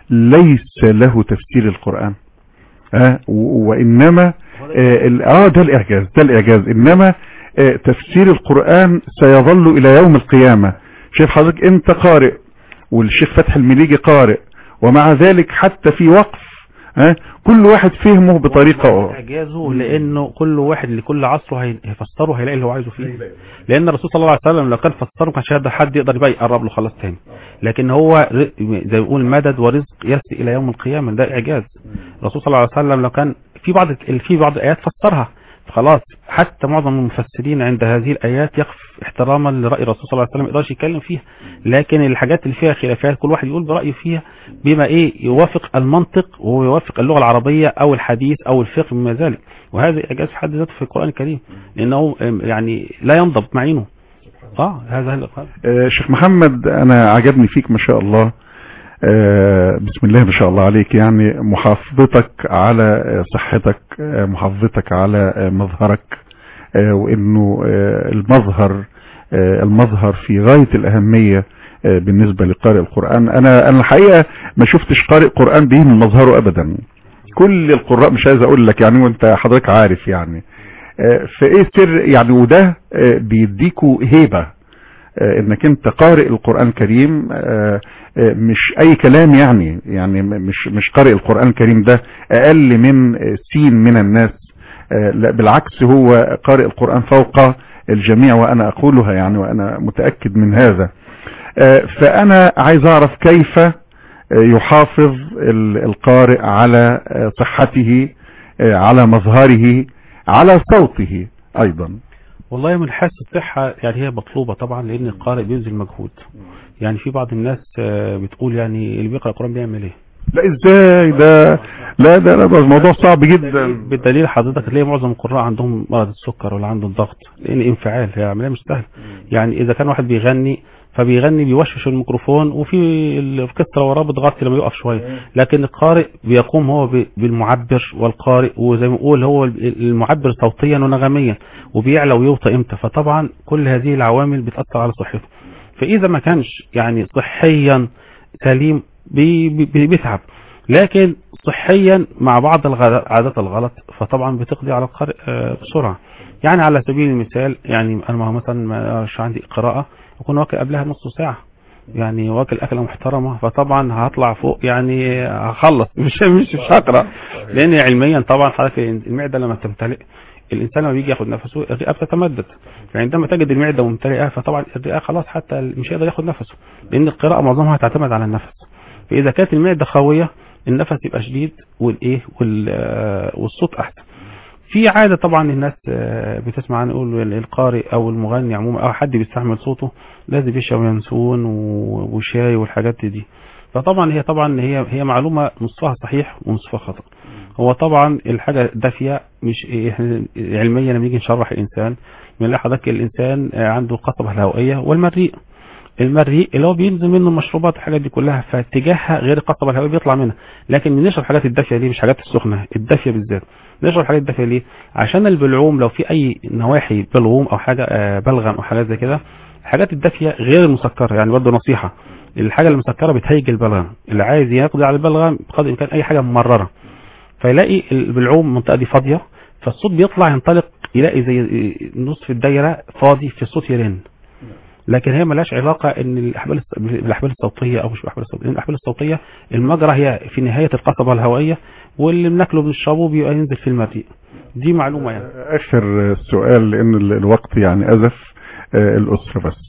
ليس له تفسير القرآن آه وانما اه, آه ده الاعجاز ده الاعجاز انما آه تفسير القرآن سيظل الى يوم القيامة شايف حضرتك انت قارئ والشيخ فتح المليجي قارئ ومع ذلك حتى في وقف ها كل واحد فهمه بطريقة اعجازه لانه كل واحد لكل عصره هيفسره هيلاقي اللي هو عايزه فيه لان الرسول صلى الله عليه وسلم لو كان فسره كان شهد حد يقدر يبقى يقرب له خلاص تاني لكن هو زي ما بيقول مدد ورزق يأتي الى يوم القيامه ده اعجاز الرسول صلى الله عليه وسلم لو كان في بعض في بعض الايات فسرها خلاص حتى معظم المفسرين عند هذه الايات يقف احتراما لراي الرسول صلى الله عليه وسلم ما يقدرش يتكلم فيها لكن الحاجات اللي فيها خلافات كل واحد يقول برايه فيها بما ايه يوافق المنطق ويوافق اللغه العربيه او الحديث او الفقه مما ذلك وهذا اعجاز في حد ذاته في القران الكريم لانه يعني لا ينضب معينه اه هذا هو آه شيخ محمد انا عجبني فيك ما شاء الله آه بسم الله ما شاء الله عليك يعني محافظتك على صحتك آه محافظتك على آه مظهرك وانه المظهر المظهر في غاية الاهمية بالنسبة لقارئ القرآن انا انا الحقيقة ما شفتش قارئ قرآن به من مظهره ابدا كل القراء مش عايز اقول لك يعني وانت حضرتك عارف يعني فايه سر يعني وده بيديكوا هيبة انك انت قارئ القرآن الكريم مش اي كلام يعني يعني مش مش قارئ القرآن الكريم ده اقل من سين من الناس لا بالعكس هو قارئ القرآن فوق الجميع وانا اقولها يعني وانا متأكد من هذا فانا عايز اعرف كيف يحافظ القارئ على صحته على مظهره على صوته ايضا والله من حيث الصحة يعني هي مطلوبة طبعا لان القارئ بيبذل مجهود يعني في بعض الناس بتقول يعني اللي بيقرأ القرآن بيعمل ايه لا ازاي ده لا ده لا ده الموضوع صعب جدا بالدليل حضرتك تلاقي معظم القراء عندهم مرض السكر ولا عندهم ضغط لان انفعال هي عمليه مش سهله يعني اذا كان واحد بيغني فبيغني بيوشوش الميكروفون وفي الاوركسترا وراه بتغطي لما يقف شويه لكن القارئ بيقوم هو بالمعبر والقارئ وزي ما بقول هو المعبر صوتيا ونغميا وبيعلى ويوطى امتى فطبعا كل هذه العوامل بتاثر على صحته فاذا ما كانش يعني صحيا سليم بي بي بيتعب لكن صحيا مع بعض العادات الغلط فطبعا بتقضي على القارئ بسرعة يعني على سبيل المثال يعني انا مثلا ما عندي قراءة اكون واكل قبلها نص ساعة يعني واكل اكله محترمة فطبعا هطلع فوق يعني هخلص مش مش مش هقرا لان علميا طبعا حضرتك المعده لما تمتلئ الانسان لما بيجي ياخد نفسه الرئه بتتمدد فعندما تجد المعده ممتلئه فطبعا الرئه خلاص حتى مش هيقدر ياخد نفسه لان القراءه معظمها تعتمد على النفس فاذا كانت المعده قويه النفس يبقى شديد والايه والصوت احسن في عاده طبعا الناس بتسمع عن يقول القارئ او المغني عموما او حد بيستحمل صوته لازم يشرب ينسون وشاي والحاجات دي فطبعا هي طبعا هي هي معلومه نصفها صحيح ونصفها خطا هو طبعا الحاجه الدافيه مش احنا علميا لما نيجي نشرح الانسان بنلاقي حضرتك الانسان عنده القصبه الهوائيه والمريء المريء اللي هو بينزل منه المشروبات الحاجات دي كلها فاتجاهها غير القصبه الهوائيه بيطلع منها لكن بنشرب الحاجات الدافيه دي مش حاجات السخنه الدافيه بالذات نشرب الحاجات الدافيه ليه عشان البلعوم لو في اي نواحي بلغوم او حاجه بلغم او حاجات زي كده الحاجات الدافيه غير المسكره يعني برضه نصيحه الحاجه المسكره بتهيج البلغم اللي عايز يقضي على البلغم بقدر الامكان اي حاجه ممرره فيلاقي البلعوم المنطقه دي فاضيه فالصوت بيطلع ينطلق يلاقي زي نصف الدايره فاضي في الصوت يرن لكن هي ملهاش علاقة ان الاحبال الاحبال الصوتية او مش الاحبال الصوتية لان الاحبال الصوتية المجرى هي في نهاية القصبة الهوائية واللي بناكله بنشربه بيبقى ينزل في المريء دي معلومة يعني اخر سؤال لان الوقت يعني ازف الاسرة بس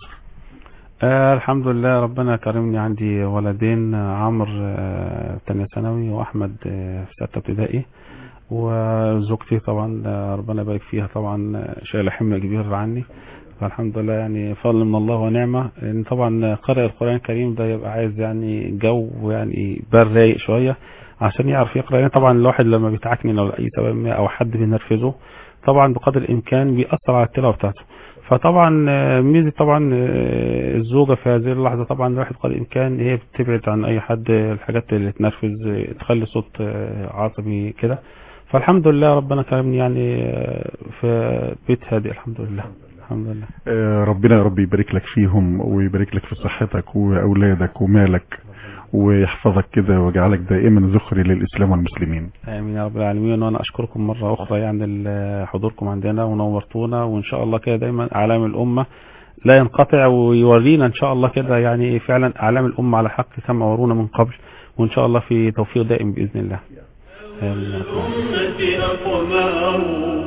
آه الحمد لله ربنا كرمني عندي ولدين عمرو آه تانية ثانوي واحمد آه في ستة ابتدائي وزوجتي طبعا آه، ربنا يبارك فيها طبعا آه، شايله حمل كبير عني فالحمد لله يعني فضل من الله ونعمه ان طبعا قارئ القران الكريم ده يبقى عايز يعني جو يعني بال رايق شويه عشان يعرف يقرا يعني طبعا الواحد لما بيتعكنن او لاي سبب ما او حد بينرفزه طبعا بقدر الامكان بيأثر على التلاوه بتاعته فطبعا آه، ميزه طبعا آه، الزوجه في هذه اللحظه طبعا الواحد قدر الامكان هي بتبعد عن اي حد آه، الحاجات اللي تنرفز آه، تخلي صوت آه، عصبي كده فالحمد لله ربنا كرمني يعني آه، في بيت هادئ الحمد لله الحمد لله آه، ربنا يا رب يبارك لك فيهم ويبارك لك في صحتك واولادك ومالك ويحفظك كده ويجعلك دائما ذخري للاسلام والمسلمين امين يا رب العالمين وانا اشكركم مره اخرى يعني ل- حضوركم عندنا ونورتونا وان شاء الله كده دايما اعلام الامه لا ينقطع ويورينا ان شاء الله كده يعني فعلا اعلام الامه على حق كما ورونا من قبل وان شاء الله في توفيق دائم باذن الله امين يا رب العالمين. الأمة أقمار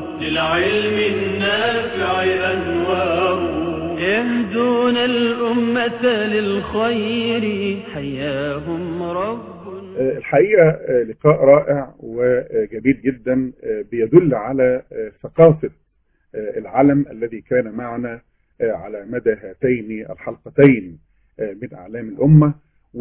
للعلم النافع أنوار يهدون الأمة للخير حياهم رب آه، الحقيقة آه، لقاء رائع وجميل جدا آه، بيدل على آه، ثقافة آه، العلم الذي كان معنا آه، على مدى هاتين الحلقتين آه، من أعلام الأمة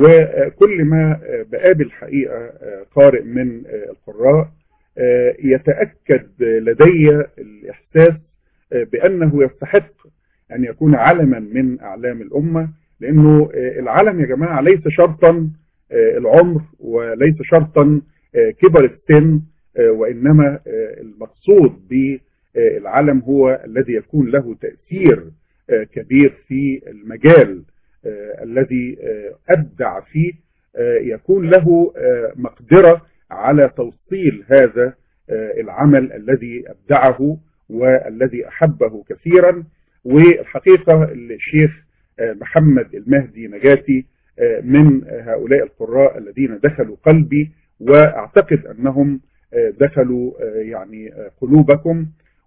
وكل ما آه، بقابل حقيقة آه، قارئ من آه، القراء آه، يتأكد لدي الإحساس آه، بأنه يستحق أن يكون علما من أعلام الأمة لأنه آه، العلم يا جماعة ليس شرطا آه، العمر وليس شرطا آه، كبر السن آه، وإنما آه، المقصود بالعلم هو الذي يكون له تأثير آه، كبير في المجال آه، الذي آه، أبدع فيه آه، يكون له آه، مقدرة على توصيل هذا آه، العمل الذي أبدعه والذي أحبه كثيرا والحقيقة الشيخ آه، محمد المهدي نجاتي آه، من هؤلاء القراء الذين دخلوا قلبي واعتقد انهم آه، دخلوا آه، يعني آه، قلوبكم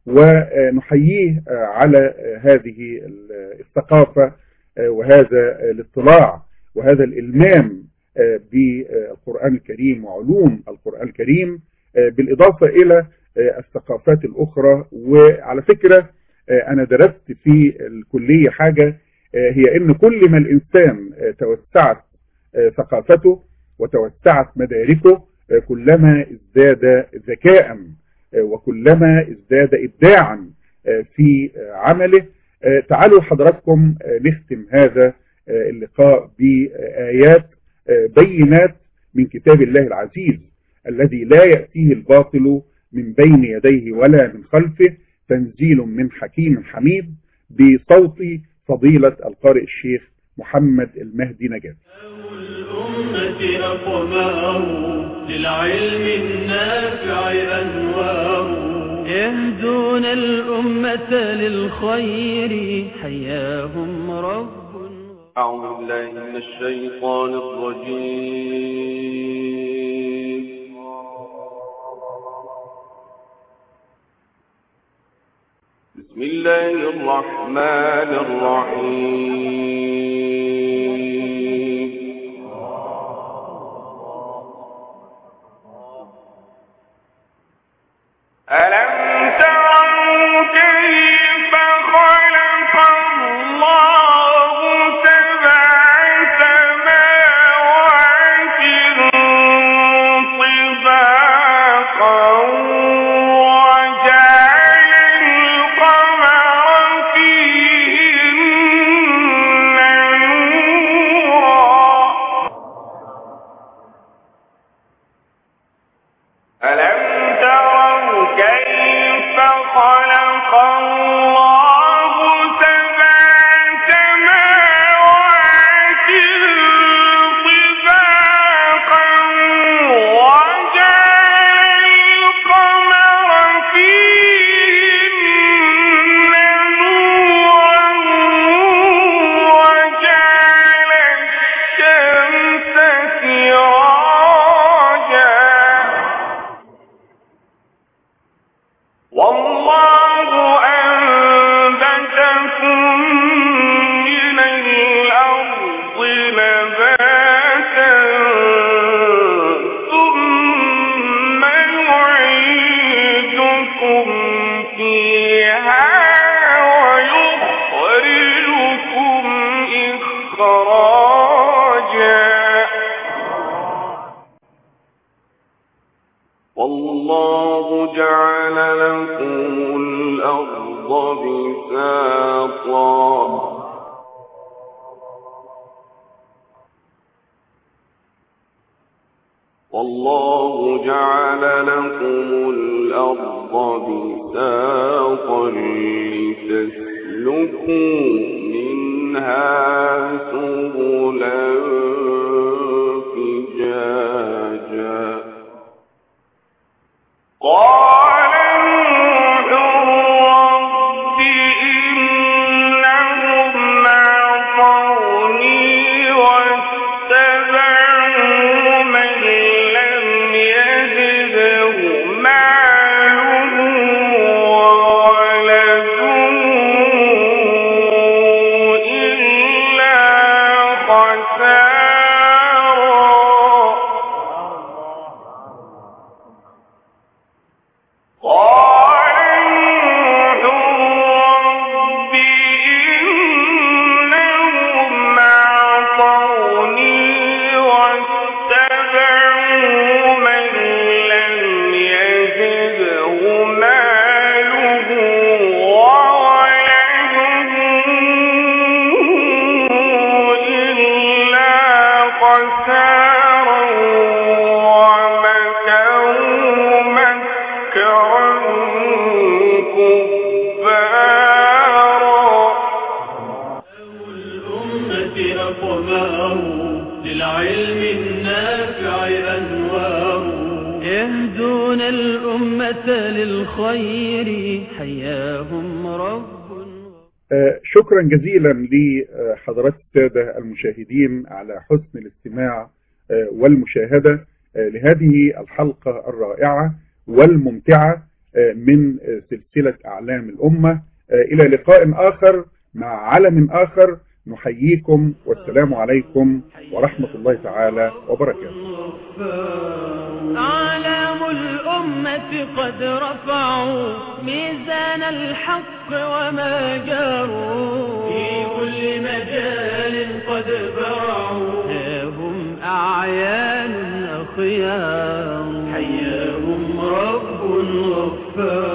ونحييه آه، على آه، هذه ال- الثقافة آه، وهذا آه، الاطلاع وهذا الإلمام آه، بالقرآن الكريم وعلوم القرآن الكريم آه، بالإضافة إلى آه، الثقافات الأخرى وعلى فكرة آه، أنا درست في الكلية حاجة آه، هي ان كل ما الانسان آه، توسعت آه، ثقافته وتوسعت مداركه آه، كلما ازداد ذكاء آه، وكلما ازداد ابداعا آه، في آه، عمله آه، تعالوا حضراتكم آه، نختم هذا آه، اللقاء بآيات آه، بينات من كتاب الله العزيز الذي لا يأتيه الباطل من بين يديه ولا من خلفه تنزيل من حكيم حميد بصوت فضيلة القارئ الشيخ محمد المهدي نجاة الأمة أقمار للعلم النافع أنوار يهدون الأمة للخير حياهم رب أعوذ بالله من الشيطان الرجيم بسم الله الرحمن الرحيم ألم تروا كيف خلق الله سبع سماوات طباقا وجعل القمر فيهن جعل لكم الأرض بساطا والله جعل لكم الأرض بساطا لتسلكوا منها سبلا فجاجا قال نوح رب إنهم عصوني واتبعوا من لم يزده ماله وولده إلا خسارا قال نوح رب إنهم عصوني واتبعوا من لم يزده ماله وولده إلا خسارا ومكروا مكرا كبارا الأمة أقمار للعلم النافع أنوار يهدون الأمة للخير حياهم رب آه، شكرا جزيلا لحضرات السادة المشاهدين على حسن الاستماع آه، والمشاهدة آه، لهذه الحلقة الرائعة والممتعة آه، من آه، سلسلة أعلام الأمة آه، إلى لقاء آخر مع علم آخر نحييكم والسلام عليكم ورحمة الله تعالى وبركاته أعلام الأمة قد رفعوا ميزان الحق وما جاروا في كل مجال قد برعوا ها هم أعيان أخيار حياهم رب غفار